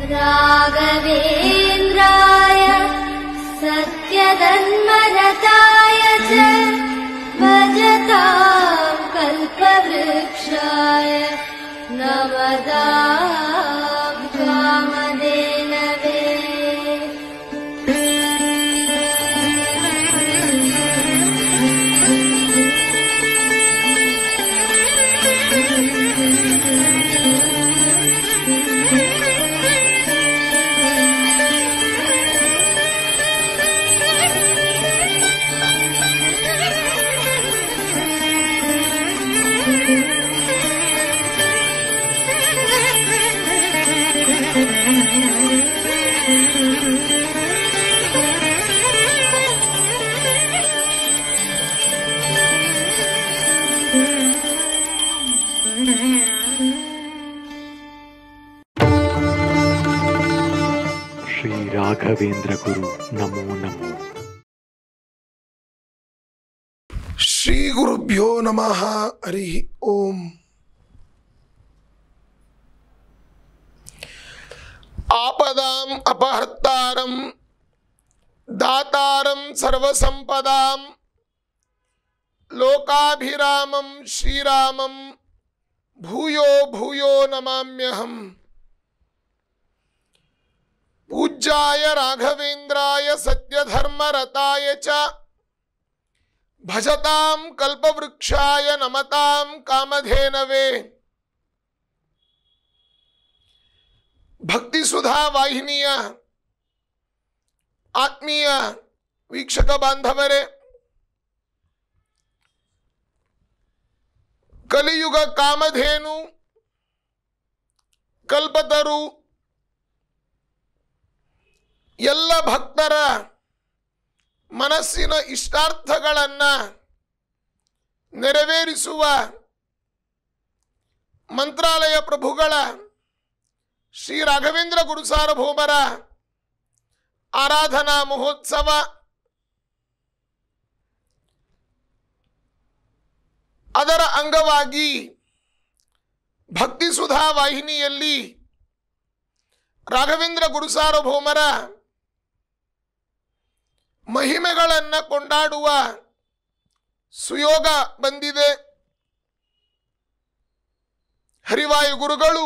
राघवेन्द्राय सत्यधन्मरताय च भजतां कल्पवृक्षाय नमदां कामधेनवे ಶ್ರೀ ರಾಘವೇಂದ್ರ ಗುರು ನಮೋ ನಮೋ ಶ್ರೀ ಗುರುಭ್ಯೋ ನಮಃ ಹರಿ ಓಂ ಆಪದಾಂ ಅಪಹರ್ತಾರಂ ದಾತಾರಂ ಸರ್ವಸಂಪದಾಂ ಲೋಕಾಭಿರಾಮಂ ಶ್ರೀರಾಮಂ ಭೂಯೋ ಭೂಯೋ ನಮಾಮ್ಯಹಂ ಪೂಜ್ಯಾಯ ರಾಘವೇಂದ್ರಾಯ ಸತ್ಯಧರ್ಮರತಾಯ ಚ ಭಜತಾಂ ಕಲ್ಪವೃಕ್ಷಾಯ ನಮತಾಂ ಕಾಮಧೇನವೇ ಭಕ್ತಿ ಸುಧಾ ವಾಹಿನಿಯ ಆತ್ಮೀಯ ವೀಕ್ಷಕ ಬಾಂಧವರೇ ಕಲಿಯುಗ ಕಾಮಧೇನು ಕಲ್ಪತರು ಎಲ್ಲ ಭಕ್ತರ ಮನಸ್ಸಿನ ಇಷ್ಟಾರ್ಥಗಳನ್ನ ನೆರವೇರಿಸುವ ಮಂತ್ರಾಲಯ ಪ್ರಭುಗಳ ಶ್ರೀ ರಾಘವೇಂದ್ರ ಗುರು ಸಾರ್ವಭೌಮರ ಆರಾಧನಾ ಮಹೋತ್ಸವ ಅದರ ಅಂಗವಾಗಿ ಭಕ್ತಿ ಸುಧಾ ವಾಹಿನಿಯಲ್ಲಿ ರಾಘವೇಂದ್ರ ಗುರು ಸಾರ್ವಭೌಮರ ಮಹಿಮೆಗಳನ್ನ ಕೊಂಡಾಡುವ ಸುಯೋಗ ಬಂದಿದೆ ಹರಿವಾಯು ಗುರುಗಳು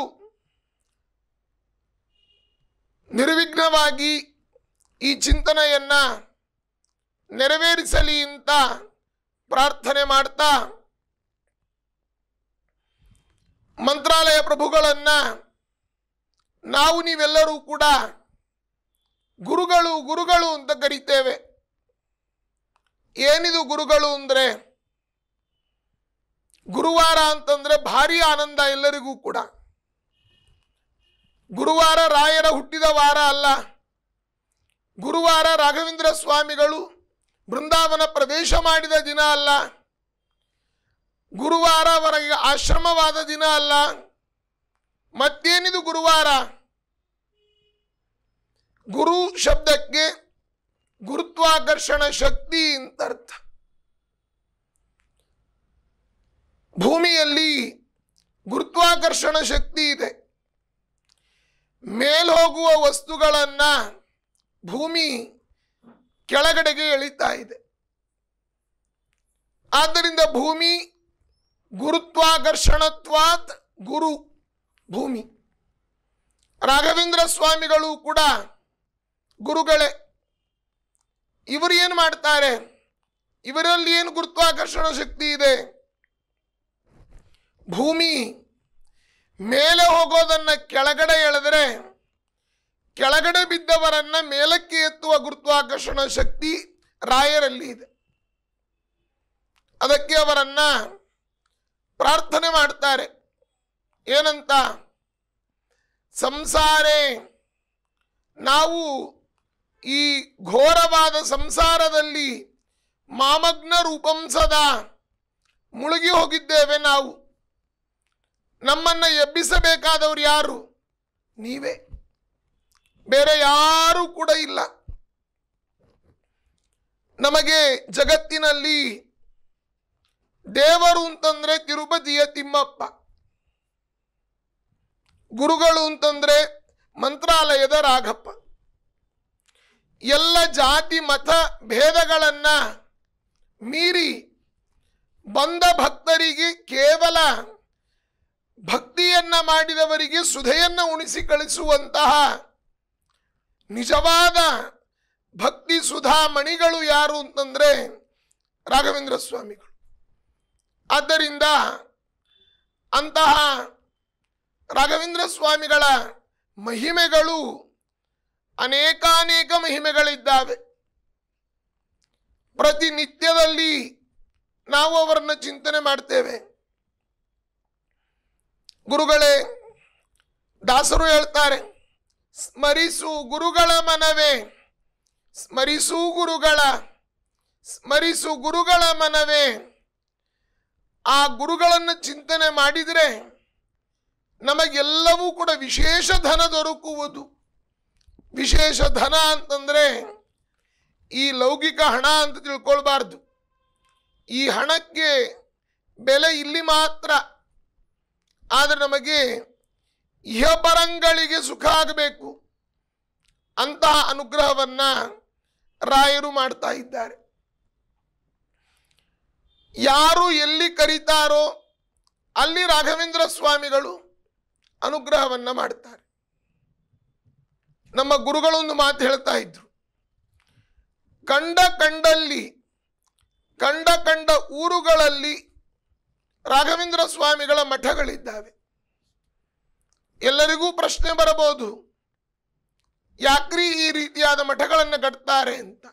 ನಿರ್ವಿಘ್ನವಾಗಿ ಈ ಚಿಂತನೆಯನ್ನ ನೆರವೇರಿಸಲಿ ಅಂತ ಪ್ರಾರ್ಥನೆ ಮಾಡ್ತಾ ಮಂತ್ರಾಲಯ ಪ್ರಭುಗಳನ್ನ ನಾವು ನೀವೆಲ್ಲರೂ ಕೂಡ ಗುರುಗಳು ಗುರುಗಳು ಅಂತ ಕರಿತೇವೆ ಏನಿದು ಗುರುಗಳು ಅಂದ್ರೆ ಗುರುವಾರ ಅಂತಂದ್ರೆ ಭಾರಿ ಆನಂದ ಎಲ್ಲರಿಗೂ ಕೂಡ ಗುರುವಾರ ರಾಯರ ಹುಟ್ಟಿದ ವಾರ ಅಲ್ಲ ಗುರುವಾರ ರಾಘವೇಂದ್ರ ಸ್ವಾಮಿಗಳು ಬೃಂದಾವನ ಪ್ರವೇಶ ಮಾಡಿದ ದಿನ ಅಲ್ಲ ಗುರುವಾರ ಅವರಿಗೆ ಆಶ್ರಮವಾದ ದಿನ ಅಲ್ಲ ಮತ್ತೇನಿದು ಗುರುವಾರ ಗುರು ಶಬ್ದಕ್ಕೆ ಗುರುತ್ವಾಕರ್ಷಣ ಶಕ್ತಿ ಅಂತ ಅರ್ಥ ಭೂಮಿಯಲ್ಲಿ ಗುರುತ್ವಾಕರ್ಷಣ ಶಕ್ತಿ ಇದೆ ಮೇಲ್ಹೋಗುವ ವಸ್ತುಗಳನ್ನ ಭೂಮಿ ಕೆಳಗಡೆಗೆ ಎಳಿತಾ ಇದೆ ಆದ್ದರಿಂದ ಭೂಮಿ ಗುರುತ್ವಾಕರ್ಷಣತ್ವಾತ್ ಗುರು ಭೂಮಿ ರಾಘವೇಂದ್ರ ಸ್ವಾಮಿಗಳು ಕೂಡ ಗುರುಗಳೇ ಇವರು ಏನು ಮಾಡ್ತಾರೆ ಇವರಲ್ಲಿ ಏನು ಗುರುತ್ವಾಕರ್ಷಣ ಶಕ್ತಿ ಇದೆ ಭೂಮಿ ಮೇಲೆ ಹೋಗೋದನ್ನ ಕೆಳಗಡೆ ಎಳೆದರೆ ಕೆಳಗಡೆ ಬಿದ್ದವರನ್ನ ಮೇಲಕ್ಕೆ ಎತ್ತುವ ಗುರುತ್ವಾಕರ್ಷಣ ಶಕ್ತಿ ರಾಯರಲ್ಲಿ ಇದೆ ಅದಕ್ಕೆ ಅವರನ್ನ ಪ್ರಾರ್ಥನೆ ಮಾಡ್ತಾರೆ ಏನಂತ ಸಂಸಾರೇ ನಾವು ಈ ಘೋರವಾದ ಸಂಸಾರದಲ್ಲಿ ಮಾಮಗ್ನ ರೂಪಂ ಸದಾ ಮುಳುಗಿ ಹೋಗಿದ್ದೇವೆ ನಾವು ನಮ್ಮನ್ನ ಎಬ್ಬಿಸಬೇಕಾದವರು ಯಾರು ನೀವೇ ಬೇರೆ ಯಾರೂ ಕೂಡ ಇಲ್ಲ ನಮಗೆ ಜಗತ್ತಿನಲ್ಲಿ ದೇವರು ಅಂತಂದ್ರೆ ತಿರುಪತಿಯ ತಿಮ್ಮಪ್ಪ ಗುರುಗಳು ಅಂತಂದ್ರೆ ಮಂತ್ರಾಲಯದ ರಾಘಪ್ಪ ಎಲ್ಲ ಜಾತಿ ಮತ ಭೇದಗಳನ್ನ ಮೀರಿ ಬಂದ ಭಕ್ತರಿಗೆ ಕೇವಲ ಭಕ್ತಿಯನ್ನ ಮಾಡಿದವರಿಗೆ ಸುಧೆಯನ್ನ ಉಣಿಸಿ ಕಳಿಸುವಂತಹ ನಿಜವಾದ ಭಕ್ತಿ ಸುಧಾ ಮಣಿಗಳು ಯಾರು ಅಂತಂದ್ರೆ ರಾಘವೇಂದ್ರ ಸ್ವಾಮಿಗಳು ಆದ್ದರಿಂದ ಅಂತಹ ರಾಘವೇಂದ್ರ ಸ್ವಾಮಿಗಳ ಮಹಿಮೆಗಳು ಅನೇಕಾನೇಕ ಮಹಿಮೆಗಳಿದ್ದಾವೆ ಪ್ರತಿನಿತ್ಯದಲ್ಲಿ ನಾವು ಅವರನ್ನು ಚಿಂತನೆ ಮಾಡ್ತೇವೆ ಗುರುಗಳೇ ದಾಸರು ಹೇಳ್ತಾರೆ ಸ್ಮರಿಸು ಗುರುಗಳ ಮನವೇ ಸ್ಮರಿಸು ಗುರುಗಳ ಸ್ಮರಿಸು ಗುರುಗಳ ಮನವೇ ಆ ಗುರುಗಳನ್ನು ಚಿಂತನೆ ಮಾಡಿದರೆ ನಮಗೆಲ್ಲವೂ ಕೂಡ ವಿಶೇಷ ಧನ ದೊರಕುವುದು ವಿಶೇಷ ಧನ ಅಂತಂದ್ರೆ ಈ ಲೌಕಿಕ ಹಣ ಅಂತ ತಿಳ್ಕೊಳ್ಬಾರ್ದು ಈ ಹಣಕ್ಕೆ ಬೆಲೆ ಇಲ್ಲಿ ಮಾತ್ರ ಆದರೆ ನಮಗೆ ಇಹಪರಂಗಳಿಗೆ ಸುಖ ಆಗಬೇಕು ಅಂತಹ ಅನುಗ್ರಹವನ್ನ ರಾಯರು ಮಾಡ್ತಾ ಇದ್ದಾರೆ ಯಾರು ಎಲ್ಲಿ ಕರೀತಾರೋ ಅಲ್ಲಿ ರಾಘವೇಂದ್ರ ಸ್ವಾಮಿಗಳು ಅನುಗ್ರಹವನ್ನ ಮಾಡ್ತಾರೆ ನಮ್ಮ ಗುರುಗಳೊಂದು ಮಾತು ಹೇಳ್ತಾ ಇದ್ರು ಕಂಡ ಕಂಡಲ್ಲಿ ಕಂಡ ಕಂಡ ಊರುಗಳಲ್ಲಿ ರಾಘವೇಂದ್ರ ಸ್ವಾಮಿಗಳ ಮಠಗಳಿದ್ದಾವೆ ಎಲ್ಲರಿಗೂ ಪ್ರಶ್ನೆ ಬರಬಹುದು ಯಾಕ್ರಿ ಈ ರೀತಿಯಾದ ಮಠಗಳನ್ನು ಕಟ್ತಾರೆ ಅಂತ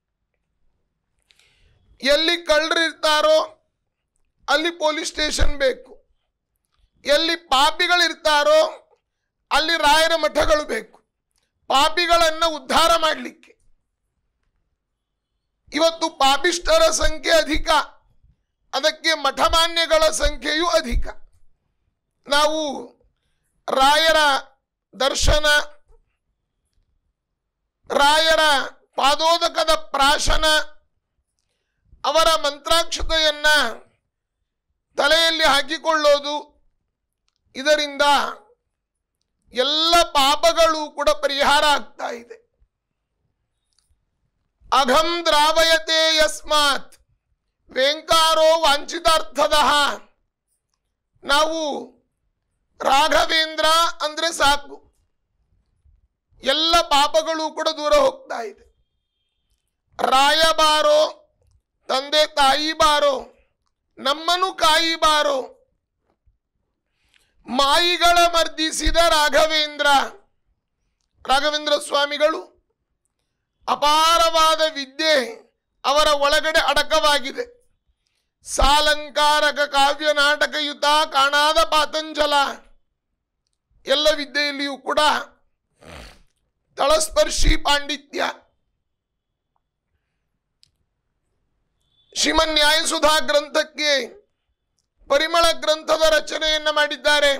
ಎಲ್ಲಿ ಕಳ್ಳರಿರ್ತಾರೋ ಅಲ್ಲಿ ಪೊಲೀಸ್ ಸ್ಟೇಷನ್ ಬೇಕು ಎಲ್ಲಿ ಪಾಪಿಗಳಿರ್ತಾರೋ ಅಲ್ಲಿ ರಾಯರ ಮಠಗಳು ಬೇಕು ಪಾಪಿಗಳನ್ನು ಉದ್ಧಾರ ಮಾಡಲಿಕ್ಕೆ ಇವತ್ತು ಪಾಪಿಷ್ಟರ ಸಂಖ್ಯೆ ಅಧಿಕ ಅದಕ್ಕೆ ಮಠಮಾನ್ಯಗಳ ಸಂಖ್ಯೆಯೂ ಅಧಿಕ ನಾವು ರಾಯರ ದರ್ಶನ ರಾಯರ ಪಾದೋದಕದ ಪ್ರಾಶನ ಅವರ ಮಂತ್ರಾಕ್ಷತೆಯನ್ನ ತಲೆಯಲ್ಲಿ ಹಾಕಿಕೊಳ್ಳೋದು ಇದರಿಂದ ಎಲ್ಲ ಪಾಪಗಳು ಕೂಡ ಪರಿಹಾರ ಆಗ್ತಾ ಇದೆ ಅಘಂ ದ್ರಾವಯತೆ ಯಸ್ಮಾತ್ ವೇಂಕಾರೋ ವಾಂಛಿತಾರ್ಥದ ನಾವು ರಾಘವೇಂದ್ರ ಅಂದ್ರೆ ಸಾಕು ಎಲ್ಲ ಪಾಪಗಳು ಕೂಡ ದೂರ ಹೋಗ್ತಾ ಇದೆ ರಾಯ ಬಾರೋ ತಂದೆ ತಾಯಿ ಬಾರೋ ನಮ್ಮನ್ನು ಕಾಯಿ ಬಾರೋ ಮಾಯಿಗಳ ಮರ್ದಿಸಿದ ರಾಘವೇಂದ್ರ ರಾಘವೇಂದ್ರ ಸ್ವಾಮಿಗಳು ಅಪಾರವಾದ ವಿದ್ಯೆ ಅವರ ಒಳಗಡೆ ಅಡಕವಾಗಿದೆ ಸಾಲಂಕಾರಕ ಕಾವ್ಯ ನಾಟಕಯುತ ಕಾಣಾದ ಪಾತಂಜಲ ಎಲ್ಲ ವಿದ್ಯೆಯಲ್ಲಿಯೂ ಕೂಡ ತಳಸ್ಪರ್ಶಿ ಪಾಂಡಿತ್ಯ ಶ್ರೀಮನ್ ನ್ಯಾಯಸುಧಾ ಗ್ರಂಥಕ್ಕೆ ಪರಿಮಳ ಗ್ರಂಥದ ರಚನೆಯನ್ನ ಮಾಡಿದ್ದಾರೆ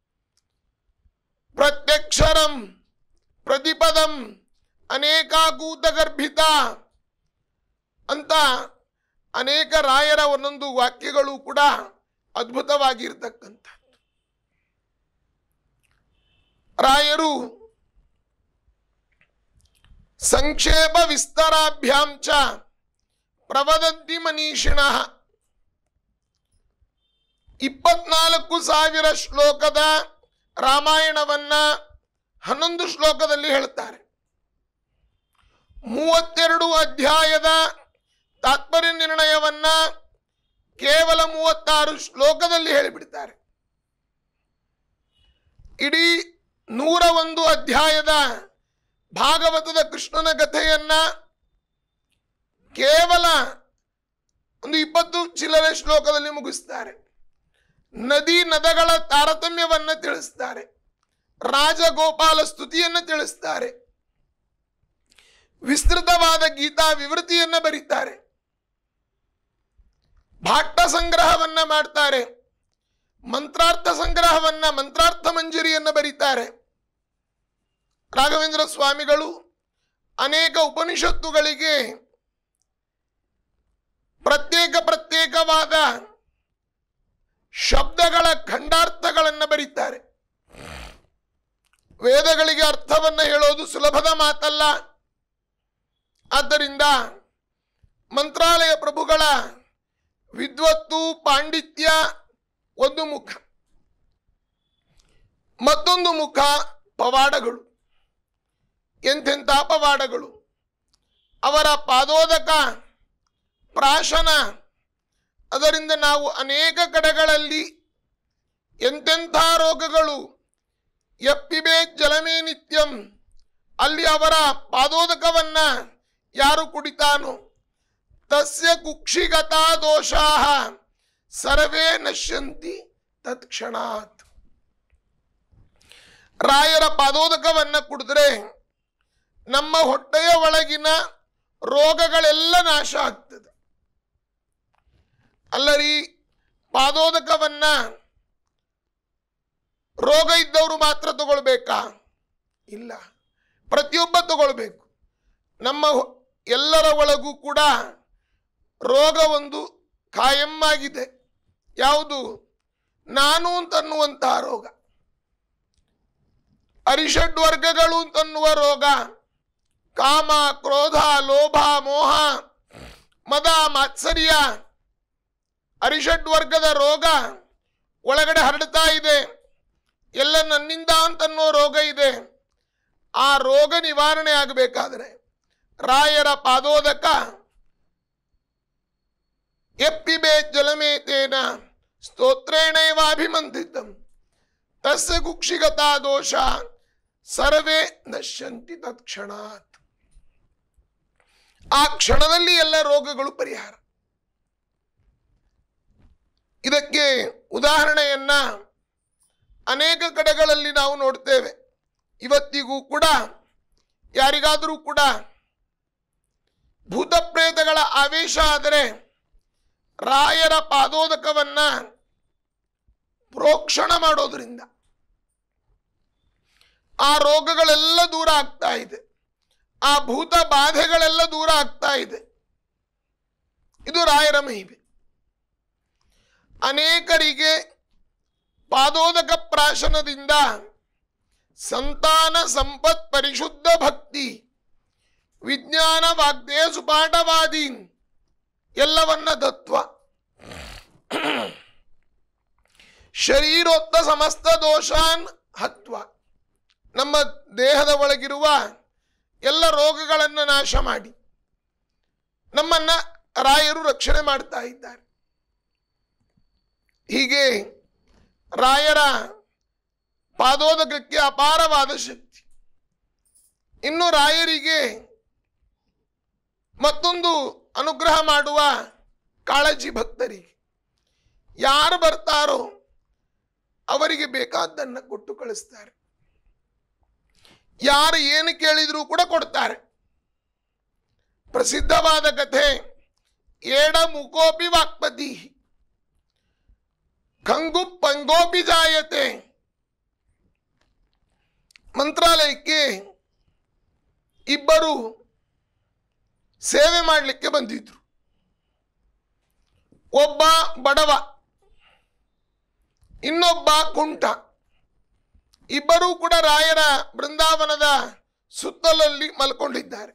ಪ್ರತ್ಯಕ್ಷರಂ ಪ್ರತಿಪದಂ ಅನೇಕಾಕೂತ ಗರ್ಭಿತ ಅಂತ ಅನೇಕ ರಾಯರ ಒಂದೊಂದು ವಾಕ್ಯಗಳು ಕೂಡ ಅದ್ಭುತವಾಗಿರ್ತಕ್ಕಂಥ ರಾಯರು ಸಂಕ್ಷೇಪ ವಿಸ್ತರಾಭ್ಯಾಂ ಚ ಪ್ರವದಂತಿ ಮನೀಷಿಣ ಇಪ್ಪತ್ನಾಲ್ಕು ಸಾವಿರ ಶ್ಲೋಕದ ರಾಮಾಯಣವನ್ನ ಹನ್ನೊಂದು ಶ್ಲೋಕದಲ್ಲಿ ಹೇಳ್ತಾರೆ ಮೂವತ್ತೆರಡು ಅಧ್ಯಾಯದ ತಾತ್ಪರ್ಯ ನಿರ್ಣಯವನ್ನ ಕೇವಲ ಮೂವತ್ತಾರು ಶ್ಲೋಕದಲ್ಲಿ ಹೇಳಿಬಿಡ್ತಾರೆ ಇಡೀ ನೂರ ಒಂದು ಅಧ್ಯಾಯದ ಭಾಗವತದ ಕೃಷ್ಣನ ಕಥೆಯನ್ನ ಕೇವಲ ಒಂದು ಇಪ್ಪತ್ತು ಚಿಲ್ಲರೆ ಶ್ಲೋಕದಲ್ಲಿ ಮುಗಿಸ್ತಾರೆ ನದಿ ನದಗಳ ತಾರತಮ್ಯವನ್ನ ತಿಳಿಸ್ತಾರೆ ರಾಜಗೋಪಾಲ ಸ್ತುತಿಯನ್ನ ತಿಳಿಸ್ತಾರೆ ವಿಸ್ತೃತವಾದ ಗೀತಾ ವಿವೃತಿಯನ್ನ ಬರೀತಾರೆ ಭಾಟ್ಟ ಸಂಗ್ರಹವನ್ನ ಮಾಡ್ತಾರೆ ಮಂತ್ರಾರ್ಥ ಸಂಗ್ರಹವನ್ನ ಮಂತ್ರಾರ್ಥ ಮಂಜರಿಯನ್ನ ಬರೀತಾರೆ ರಾಘವೇಂದ್ರ ಸ್ವಾಮಿಗಳು ಅನೇಕ ಉಪನಿಷತ್ತುಗಳಿಗೆ ಪ್ರತ್ಯೇಕ ಪ್ರತ್ಯೇಕವಾದ ಶಬ್ದಗಳ ಖಂಡಾರ್ಥಗಳನ್ನು ಬರೀತಾರೆ ವೇದಗಳಿಗೆ ಅರ್ಥವನ್ನು ಹೇಳೋದು ಸುಲಭದ ಮಾತಲ್ಲ ಆದ್ದರಿಂದ ಮಂತ್ರಾಲಯ ಪ್ರಭುಗಳ ವಿದ್ವತ್ತು ಪಾಂಡಿತ್ಯ ಒಂದು ಮುಖ ಮತ್ತೊಂದು ಮುಖ ಪವಾಡಗಳು ಎಂತೆಂಥ ಪವಾಡಗಳು ಅವರ ಪಾದೋದಕ ಪ್ರಾಶನ ಅದರಿಂದ ನಾವು ಅನೇಕ ಕಡೆಗಳಲ್ಲಿ ಎಂತೆಂಥ ರೋಗಗಳು ಎಪ್ಪಿಬೇ ಜಲಮೇ ನಿತ್ಯಂ ಅಲ್ಲಿ ಅವರ ಪಾದೋದಕವನ್ನ ಯಾರು ಕುಡಿತಾನೋ ತಸ್ಯ ಕುಕ್ಷಿಗತಾ ದೋಷಾ ಸರ್ವೇ ನಶ್ಯಂತಿ ತತ್ಕ್ಷಣಾತ್ ರಾಯರ ಪಾದೋದಕವನ್ನ ಕುಡಿದ್ರೆ ನಮ್ಮ ಹೊಟ್ಟೆಯ ಒಳಗಿನ ರೋಗಗಳೆಲ್ಲ ನಾಶ ಆಗ್ತದೆ ಅಲ್ಲರಿ ಪಾದೋದಕವನ್ನ ರೋಗ ಇದ್ದವರು ಮಾತ್ರ ತಗೊಳ್ಬೇಕಾ ಇಲ್ಲ ಪ್ರತಿಯೊಬ್ಬ ತಗೊಳ್ಬೇಕು ನಮ್ಮ ಹೊ- ಎಲ್ಲರ ಒಳಗೂ ಕೂಡ ರೋಗ ಒಂದು ಖಾಯಂ ಆಗಿದೆ ಯಾವುದು ನಾನು ಅಂತನ್ನುವಂತಹ ರೋಗ ಅರಿಷಡ್ ವರ್ಗಗಳು ಅಂತನ್ನುವ ರೋಗ ಕಾಮ ಕ್ರೋಧ ಲೋಭ ಮೋಹ ಮದ ಮಾತ್ಸರ್ಯ ಅರಿಷಡ್ ವರ್ಗದ ರೋಗ ಒಳಗಡೆ ಹರಡ್ತಾ ಇದೆ ಎಲ್ಲ ನನ್ನಿಂದ ಅಂತನ್ನೋ ರೋಗ ಇದೆ ಆ ರೋಗ ನಿವಾರಣೆ ಆಗಬೇಕಾದ್ರೆ ರಾಯರ ಪಾದೋದಕ ಎಪ್ಪಿಬೆ ಜಲಮೇತೇನ ಸ್ತೋತ್ರೇಣೈವಾಭಿಮಂತ್ರಿತಂ ತಸ್ಯ ಕುಕ್ಷಿಗತಾ ದೋಷ ಸರ್ವೇ ನಶ್ಯಂತಿ ತತ್ಕ್ಷಣಾತ್ ಆ ಕ್ಷಣದಲ್ಲಿ ಎಲ್ಲ ರೋಗಗಳು ಪರಿಹಾರ ಇದಕ್ಕೆ ಉದಾಹರಣೆಯನ್ನ ಅನೇಕ ಕಡೆಗಳಲ್ಲಿ ನಾವು ನೋಡ್ತೇವೆ ಇವತ್ತಿಗೂ ಕೂಡ ಯಾರಿಗಾದರೂ ಕೂಡ ಭೂತ ಪ್ರೇತಗಳ ಆವೇಶ ಆದರೆ ರಾಯರ ಪಾದೋದಕವನ್ನ ಪ್ರೋಕ್ಷಣ ಮಾಡೋದ್ರಿಂದ ಆ ರೋಗಗಳೆಲ್ಲ ದೂರ ಆಗ್ತಾ ಇದೆ ಆ ಭೂತ ಬಾಧೆಗಳೆಲ್ಲ ದೂರ ಆಗ್ತಾ ಇದೆ ಇದು ರಾಯರ ಮಹಿಮೆ ಅನೇಕರಿಗೆ ಪಾದೋದಕ ಪ್ರಾಶನದಿಂದ ಸಂತಾನ ಸಂಪತ್ ಪರಿಶುದ್ಧ ಭಕ್ತಿ ವಿಜ್ಞಾನ ವಾಗ್ದೇಯ ಸುಪಾಠವಾದಿ ಎಲ್ಲವನ್ನ ದತ್ವ ಶರೀರೋತ್ತ ಸಮಸ್ತ ದೋಷಾನ್ ಹತ್ವ ನಮ್ಮ ದೇಹದ ಒಳಗಿರುವ ಎಲ್ಲ ರೋಗಗಳನ್ನು ನಾಶ ಮಾಡಿ ನಮ್ಮನ್ನ ರಾಯರು ರಕ್ಷಣೆ ಮಾಡ್ತಾ ಇದ್ದಾರೆ ಹೀಗೆ ರಾಯರ ಪಾದೋದಕಕ್ಕೆ ಅಪಾರವಾದ ಶಕ್ತಿ ಇನ್ನು ರಾಯರಿಗೆ ಮತ್ತೊಂದು ಅನುಗ್ರಹ ಮಾಡುವ ಕಾಳಜಿ ಭಕ್ತರಿಗೆ ಯಾರು ಬರ್ತಾರೋ ಅವರಿಗೆ ಬೇಕಾದ್ದನ್ನು ಕೊಟ್ಟು ಕಳಿಸ್ತಾರೆ ಯಾರು ಏನು ಕೇಳಿದರೂ ಕೂಡ ಕೊಡ್ತಾರೆ ಪ್ರಸಿದ್ಧವಾದ ಕಥೆ ಏಡ ಮುಖೋಪಿ ವಾಕ್ಪತಿ ಕಂಗು ಪಂಗೋಪಿ ಜಾಯತೆ ಮಂತ್ರಾಲಯಕ್ಕೆ ಇಬ್ಬರು ಸೇವೆ ಮಾಡಲಿಕ್ಕೆ ಬಂದಿದ್ರು ಒಬ್ಬ ಬಡವ ಇನ್ನೊಬ್ಬ ಕುಂಟ ಇಬ್ಬರೂ ಕೂಡ ರಾಯರ ಬೃಂದಾವನದ ಸುತ್ತಲಲ್ಲಿ ಮಲ್ಕೊಂಡಿದ್ದಾರೆ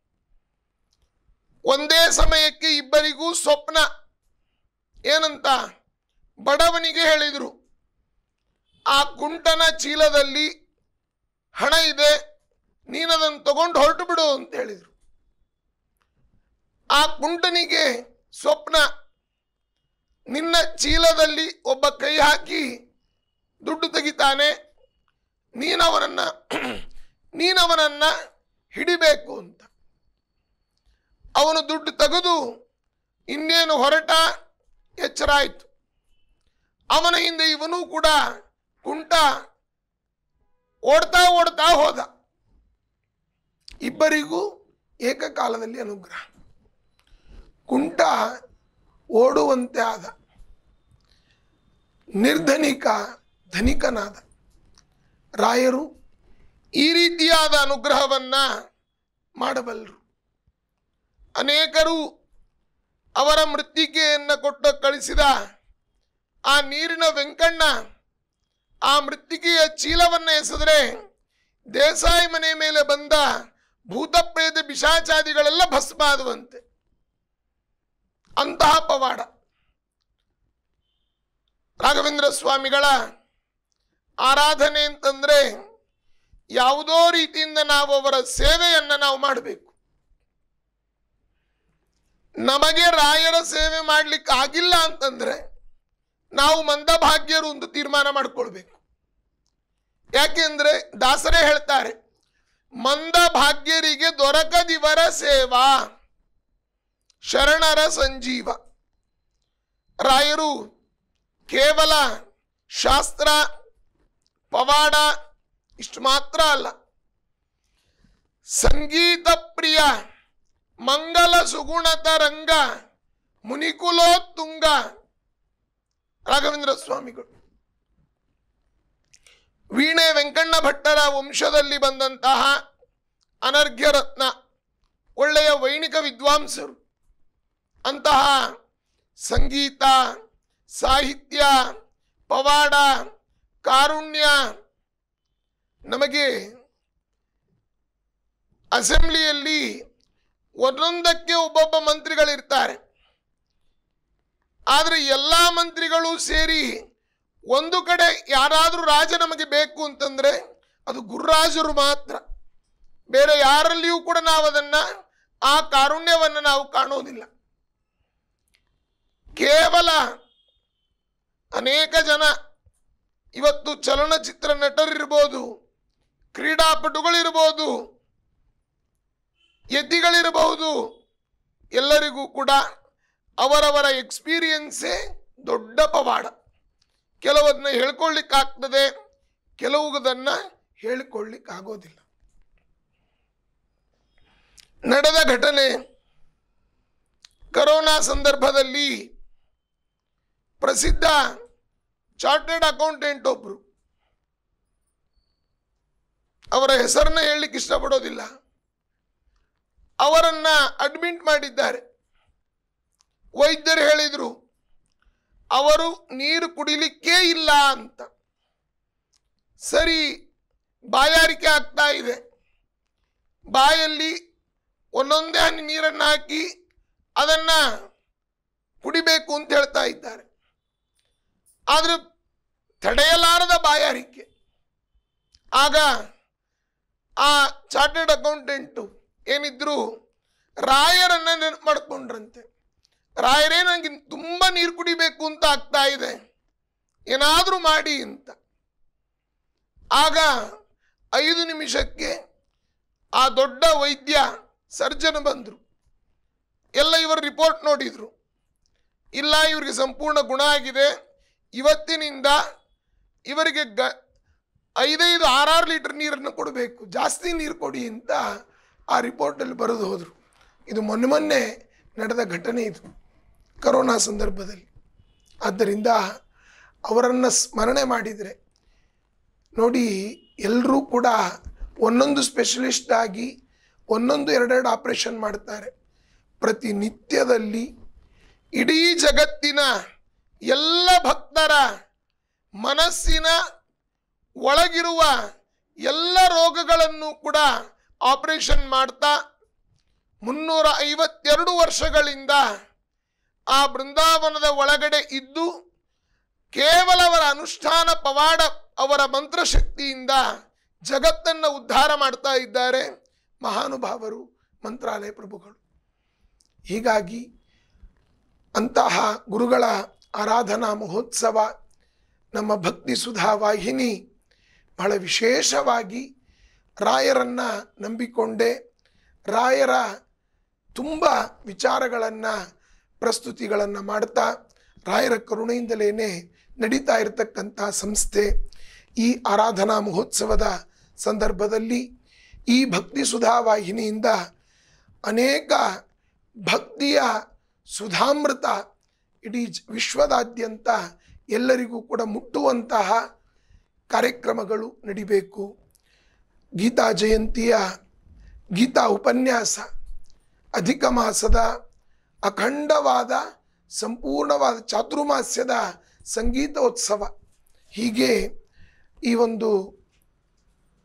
ಒಂದೇ ಸಮಯಕ್ಕೆ ಇಬ್ಬರಿಗೂ ಸ್ವಪ್ನ ಏನಂತ ಬಡವನಿಗೆ ಹೇಳಿದರು ಆ ಕುಂಟನ ಚೀಲದಲ್ಲಿ ಹಣ ಇದೆ ನೀನದನ್ನು ತಗೊಂಡು ಹೊರಟು ಬಿಡು ಅಂತ ಹೇಳಿದರು ಆ ಕುಂಟನಿಗೆ ಸ್ವಪ್ನ ನಿನ್ನ ಚೀಲದಲ್ಲಿ ಒಬ್ಬ ಕೈ ಹಾಕಿ ದುಡ್ಡು ತೆಗಿತಾನೆ ನೀನವನನ್ನ ನೀನವನನ್ನ ಹಿಡಿಬೇಕು ಅಂತ ಅವನು ದುಡ್ಡು ತೆಗೆದು ಇನ್ನೇನು ಹೊರಟ ಎಚ್ಚರ ಆಯಿತು ಅವನ ಹಿಂದೆ ಇವನು ಕೂಡ ಕುಂಟ ಓಡ್ತಾ ಓಡ್ತಾ ಹೋದ ಇಬ್ಬರಿಗೂ ಏಕಕಾಲದಲ್ಲಿ ಅನುಗ್ರಹ ಕುಂಟ ಓಡುವಂತೆ ಆದ ನಿರ್ಧನಿಕ ಧನಿಕನಾದ ರಾಯರು ಈ ರೀತಿಯಾದ ಅನುಗ್ರಹವನ್ನ ಮಾಡಬಲ್ಲರು ಅನೇಕರು ಅವರ ಮೃತ್ತಿಕೆಯನ್ನು ಕೊಟ್ಟು ಕಳಿಸಿದ ಆ ನೀರಿನ ವೆಂಕಣ್ಣ ಆ ಮೃತ್ತಿಕೆಯ ಚೀಲವನ್ನು ಎಸೆದರೆ ದೇಸಾಯಿ ಮನೆ ಮೇಲೆ ಬಂದ ಭೂತಪ್ರೇತ ಪಿಶಾಚಾದಿಗಳೆಲ್ಲ ಭಸ್ಮ ಆದುವಂತೆ ಅಂತಹ ಪವಾಡ ರಾಘವೇಂದ್ರ ಸ್ವಾಮಿಗಳ ಆರಾಧನೆ ಅಂತಂದ್ರೆ ಯಾವುದೋ ರೀತಿಯಿಂದ ನಾವು ಅವರ ಸೇವೆಯನ್ನ ನಾವು ಮಾಡಬೇಕು ನಮಗೆ ರಾಯರ ಸೇವೆ ಮಾಡ್ಲಿಕ್ಕೆ ಆಗಿಲ್ಲ ಅಂತಂದ್ರೆ ನಾವು ಮಂದಭಾಗ್ಯರು ಒಂದು ತೀರ್ಮಾನ ಮಾಡ್ಕೊಳ್ಬೇಕು ಯಾಕೆಂದ್ರೆ ದಾಸರೇ ಹೇಳ್ತಾರೆ ಮಂದ ಭಾಗ್ಯರಿಗೆ ದೊರಕದಿವರ ಸೇವಾ ಶರಣರ ಸಂಜೀವ ರಾಯರು ಕೇವಲ ಶಾಸ್ತ್ರ ಪವಾಡ ಇಷ್ಟು ಮಾತ್ರ ಅಲ್ಲ ಸಂಗೀತ ಪ್ರಿಯ ಮಂಗಲ ಸುಗುಣತ ರಂಗ ಮುನಿಕುಲೋತ್ತುಂಗ ರಾಘವೇಂದ್ರ ಸ್ವಾಮಿಗಳು ವೀಣೆ ವೆಂಕಣ್ಣ ಭಟ್ಟರ ವಂಶದಲ್ಲಿ ಬಂದಂತಹ ಅನರ್ಘ್ಯ ರತ್ನ ಒಳ್ಳೆಯ ವೈಣಿಕ ವಿದ್ವಾಂಸರು ಅಂತಹ ಸಂಗೀತ ಸಾಹಿತ್ಯ ಪವಾಡ ಕಾರುಣ್ಯ ನಮಗೆ ಅಸೆಂಬ್ಲಿಯಲ್ಲಿ ಒಂದೊಂದಕ್ಕೆ ಒಬ್ಬೊಬ್ಬ ಮಂತ್ರಿಗಳಿರ್ತಾರೆ ಆದರೆ ಎಲ್ಲ ಮಂತ್ರಿಗಳು ಸೇರಿ ಒಂದು ಕಡೆ ಯಾರಾದರೂ ರಾಜ ನಮಗೆ ಬೇಕು ಅಂತಂದ್ರೆ ಅದು ಗುರುರಾಜರು ಮಾತ್ರ ಬೇರೆ ಯಾರಲ್ಲಿಯೂ ಕೂಡ ನಾವು ಅದನ್ನ ಆ ಕಾರುಣ್ಯವನ್ನು ನಾವು ಕಾಣೋದಿಲ್ಲ ಕೇವಲ ಅನೇಕ ಜನ ಇವತ್ತು ಚಲನಚಿತ್ರ ನಟರಿರ್ಬೋದು ಕ್ರೀಡಾಪಟುಗಳಿರ್ಬೋದು ಯತಿಗಳಿರಬಹುದು ಎಲ್ಲರಿಗೂ ಕೂಡ ಅವರವರ ಎಕ್ಸ್ಪೀರಿಯನ್ಸೇ ದೊಡ್ಡ ಪವಾಡ ಕೆಲವದನ್ನ ಹೇಳ್ಕೊಳ್ಳಿಕ್ಕಾಗ್ತದೆ ಕೆಲವುದನ್ನ ಹೇಳಿಕೊಳ್ಳಿಕ್ಕಾಗೋದಿಲ್ಲ ನಡೆದ ಘಟನೆ ಕರೋನಾ ಸಂದರ್ಭದಲ್ಲಿ ಪ್ರಸಿದ್ಧ ಚಾರ್ಟರ್ಡ್ ಅಕೌಂಟೆಂಟ್ ಒಬ್ರು ಅವರ ಹೆಸರನ್ನ ಹೇಳಲಿಕ್ಕೆ ಇಷ್ಟಪಡೋದಿಲ್ಲ ಅವರನ್ನ ಅಡ್ಮಿಟ್ ಮಾಡಿದ್ದಾರೆ ವೈದ್ಯರು ಹೇಳಿದ್ರು ಅವರು ನೀರು ಕುಡಿಲಿಕ್ಕೇ ಇಲ್ಲ ಅಂತ ಸರಿ ಬಾಯಾರಿಕೆ ಆಗ್ತಾ ಇದೆ ಬಾಯಲ್ಲಿ ಒಂದೊಂದೇ ಹನಿ ನೀರನ್ನು ಹಾಕಿ ಅದನ್ನ ಕುಡಿಬೇಕು ಅಂತ ಹೇಳ್ತಾ ಇದ್ದಾರೆ ಆದ್ರೆ ತಡೆಯಲಾರದ ಬಾಯಾರಿಕೆ ಆಗ ಆ ಚಾರ್ಟರ್ಡ್ ಅಕೌಂಟೆಂಟು ಏನಿದ್ರು ರಾಯರನ್ನ ನೆನಪು ಮಾಡ್ಕೊಂಡ್ರಂತೆ ರಾಯರೇ ನನಗೆ ತುಂಬ ನೀರು ಕುಡಿಬೇಕು ಅಂತ ಆಗ್ತಾ ಇದೆ ಏನಾದರೂ ಮಾಡಿ ಅಂತ ಆಗ ಐದು ನಿಮಿಷಕ್ಕೆ ಆ ದೊಡ್ಡ ವೈದ್ಯ ಸರ್ಜನ್ ಬಂದರು ಎಲ್ಲ ಇವರ ರಿಪೋರ್ಟ್ ನೋಡಿದ್ರು ಇಲ್ಲ ಇವರಿಗೆ ಸಂಪೂರ್ಣ ಗುಣ ಆಗಿದೆ ಇವತ್ತಿನಿಂದ ಇವರಿಗೆ ಗ ಐದೈದು ಆರಾರು ಲೀಟರ್ ನೀರನ್ನು ಕೊಡಬೇಕು ಜಾಸ್ತಿ ನೀರು ಕೊಡಿ ಅಂತ ಆ ರಿಪೋರ್ಟಲ್ಲಿ ಬರೆದು ಹೋದರು ಇದು ಮೊನ್ನೆ ಮೊನ್ನೆ ನಡೆದ ಘಟನೆ ಇದು ಕರೋನಾ ಸಂದರ್ಭದಲ್ಲಿ ಆದ್ದರಿಂದ ಅವರನ್ನು ಸ್ಮರಣೆ ಮಾಡಿದರೆ ನೋಡಿ ಎಲ್ಲರೂ ಕೂಡ ಒಂದೊಂದು ಸ್ಪೆಷಲಿಸ್ಟ್ ಆಗಿ ಒಂದೊಂದು ಎರಡೆರಡು ಆಪರೇಷನ್ ಮಾಡ್ತಾರೆ ಪ್ರತಿನಿತ್ಯದಲ್ಲಿ ಇಡೀ ಜಗತ್ತಿನ ಎಲ್ಲ ಭಕ್ತರ ಮನಸ್ಸಿನ ಒಳಗಿರುವ ಎಲ್ಲ ರೋಗಗಳನ್ನು ಕೂಡ ಆಪರೇಷನ್ ಮಾಡ್ತಾ ಮುನ್ನೂರ ಐವತ್ತೆರಡು ವರ್ಷಗಳಿಂದ ಆ ಬೃಂದಾವನದ ಒಳಗಡೆ ಇದ್ದು ಕೇವಲ ಅವರ ಅನುಷ್ಠಾನ ಪವಾಡ ಅವರ ಮಂತ್ರಶಕ್ತಿಯಿಂದ ಜಗತ್ತನ್ನು ಉದ್ಧಾರ ಮಾಡ್ತಾ ಇದ್ದಾರೆ ಮಹಾನುಭಾವರು ಮಂತ್ರಾಲಯ ಪ್ರಭುಗಳು ಹೀಗಾಗಿ ಅಂತಹ ಗುರುಗಳ ಆರಾಧನಾ ಮಹೋತ್ಸವ ನಮ್ಮ ಭಕ್ತಿ ಸುಧಾ ವಾಹಿನಿ ಬಹಳ ವಿಶೇಷವಾಗಿ ರಾಯರನ್ನ ನಂಬಿಕೊಂಡೆ ರಾಯರ ತುಂಬ ವಿಚಾರಗಳನ್ನು ಪ್ರಸ್ತುತಿಗಳನ್ನು ಮಾಡ್ತಾ ರಾಯರ ಕರುಣೆಯಿಂದಲೇ ನಡೀತಾ ಇರತಕ್ಕಂಥ ಸಂಸ್ಥೆ ಈ ಆರಾಧನಾ ಮಹೋತ್ಸವದ ಸಂದರ್ಭದಲ್ಲಿ ಈ ಭಕ್ತಿ ಸುಧಾ ವಾಹಿನಿಯಿಂದ ಅನೇಕ ಭಕ್ತಿಯ ಸುಧಾಮೃತ ಇಡೀ ಜ- ವಿಶ್ವದಾದ್ಯಂತ ಎಲ್ಲರಿಗೂ ಕೂಡ ಮುಟ್ಟುವಂತಹ ಕಾರ್ಯಕ್ರಮಗಳು ನಡಿಬೇಕು ಗೀತಾ ಜಯಂತಿಯ ಗೀತಾ ಉಪನ್ಯಾಸ ಅಧಿಕ ಮಾಸದ ಅಖಂಡವಾದ ಸಂಪೂರ್ಣವಾದ ಚಾತುರ್ಮಾಸ್ಯದ ಸಂಗೀತೋತ್ಸವ ಹೀಗೆ ಈ ಒಂದು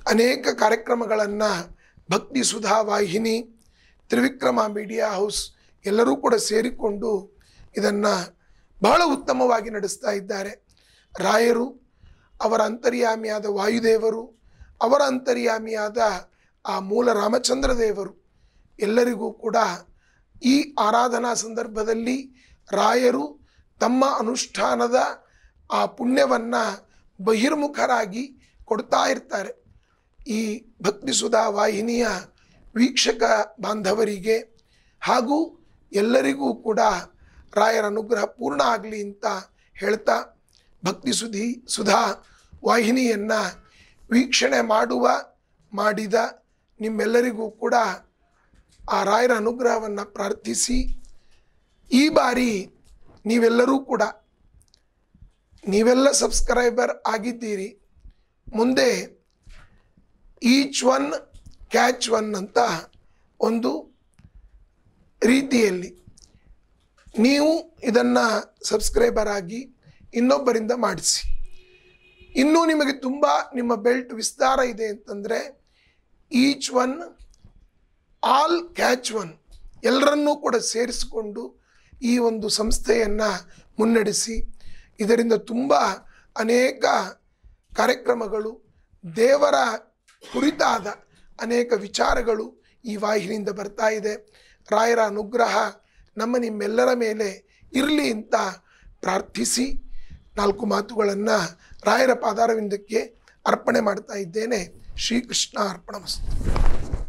ಅನೇಕ ಕಾರ್ಯಕ್ರಮಗಳನ್ನು ಭಕ್ತಿ ಸುಧಾ ವಾಹಿನಿ ತ್ರಿವಿಕ್ರಮ ಮೀಡಿಯಾ ಹೌಸ್ ಎಲ್ಲರೂ ಕೂಡ ಸೇರಿಕೊಂಡು ಇದನ್ನು ಬಹಳ ಉತ್ತಮವಾಗಿ ನಡೆಸ್ತಾ ಇದ್ದಾರೆ ರಾಯರು ಅವರ ಅಂತರ್ಯಾಮಿಯಾದ ವಾಯುದೇವರು ಅವರ ಅಂತರ್ಯಾಮಿಯಾದ ಆ ಮೂಲ ರಾಮಚಂದ್ರ ದೇವರು ಎಲ್ಲರಿಗೂ ಕೂಡ ಈ ಆರಾಧನಾ ಸಂದರ್ಭದಲ್ಲಿ ರಾಯರು ತಮ್ಮ ಅನುಷ್ಠಾನದ ಆ ಪುಣ್ಯವನ್ನು ಬಹಿರ್ಮುಖರಾಗಿ ಕೊಡ್ತಾ ಇರ್ತಾರೆ ಈ ಭಕ್ತಿ ಸುಧಾ ವಾಹಿನಿಯ ವೀಕ್ಷಕ ಬಾಂಧವರಿಗೆ ಹಾಗೂ ಎಲ್ಲರಿಗೂ ಕೂಡ ರಾಯರ ಅನುಗ್ರಹ ಪೂರ್ಣ ಆಗಲಿ ಅಂತ ಹೇಳ್ತಾ ಭಕ್ತಿ ಸುಧಿ ಸುಧಾ ವಾಹಿನಿಯನ್ನು ವೀಕ್ಷಣೆ ಮಾಡುವ ಮಾಡಿದ ನಿಮ್ಮೆಲ್ಲರಿಗೂ ಕೂಡ ಆ ರಾಯರ ಅನುಗ್ರಹವನ್ನು ಪ್ರಾರ್ಥಿಸಿ ಈ ಬಾರಿ ನೀವೆಲ್ಲರೂ ಕೂಡ ನೀವೆಲ್ಲ ಸಬ್ಸ್ಕ್ರೈಬರ್ ಆಗಿದ್ದೀರಿ ಮುಂದೆ ಈಚ್ ಒನ್ ಕ್ಯಾಚ್ ಒನ್ ಅಂತ ಒಂದು ರೀತಿಯಲ್ಲಿ ನೀವು ಇದನ್ನು ಸಬ್ಸ್ಕ್ರೈಬರ್ ಆಗಿ ಇನ್ನೊಬ್ಬರಿಂದ ಮಾಡಿಸಿ ಇನ್ನೂ ನಿಮಗೆ ತುಂಬ ನಿಮ್ಮ ಬೆಲ್ಟ್ ವಿಸ್ತಾರ ಇದೆ ಅಂತಂದರೆ each one all catch one ಎಲ್ಲರನ್ನೂ ಕೂಡ ಸೇರಿಸಿಕೊಂಡು ಈ ಒಂದು ಸಂಸ್ಥೆಯನ್ನು ಮುನ್ನಡೆಸಿ ಇದರಿಂದ ತುಂಬ ಅನೇಕ ಕಾರ್ಯಕ್ರಮಗಳು ದೇವರ ಕುರಿತಾದ ಅನೇಕ ವಿಚಾರಗಳು ಈ ವಾಹಿನಿಯಿಂದ ಬರ್ತಾ ಇದೆ ರಾಯರ ಅನುಗ್ರಹ ನಮ್ಮ ನಿಮ್ಮೆಲ್ಲರ ಮೇಲೆ ಇರಲಿ ಅಂತ ಪ್ರಾರ್ಥಿಸಿ ನಾಲ್ಕು ಮಾತುಗಳನ್ನು ರಾಯರ ಪಾದಾರವಿಂದಕ್ಕೆ ಅರ್ಪಣೆ ಮಾಡ್ತಾ ಇದ್ದೇನೆ ಶ್ರೀಕೃಷ್ಣ ಅರ್ಪಣ